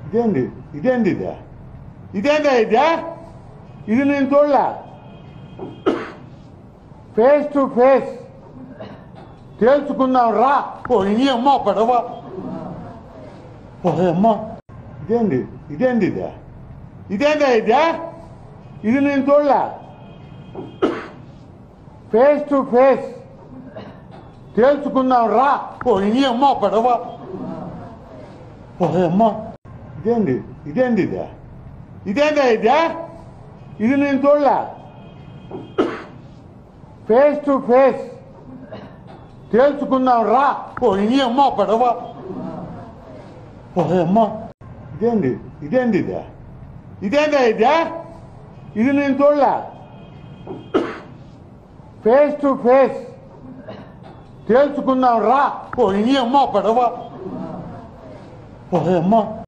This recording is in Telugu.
ఇదేంది ఇదేంది ఇదే ఇదేందా ఇదే ఇది నేను చూడలే ఫేస్ టు ఫేస్ తేల్చుకుందాం రా ఓ ఇని అమ్మ పడవ ఓ అమ్మ ఇదేంది ఇదేంది ఇదే ఇదేందా ఇదే ఇది నేను చూడలే ఫేస్ టు ఫేస్ తేల్చుకుందాం రా ఓ ఇని అమ్మ పడవ ఓ అమ్మ ఇదేంది ఇదేంది ఇదే ఇదేందా ఇదే ఇది నేను చూడలే ఫేస్ టు ఫేస్ తేల్చుకుందాం రా ఓ ఇని అమ్మ పడవ ఓ అమ్మ ఇదేంది ఇదేంది ఇదే ఇదేందా ఇదే ఇది నేను చూడలే ఫేస్ టు ఫేస్ తేల్చుకుందాం రా ఓ ఇని అమ్మ పడవ ఓ అమ్మ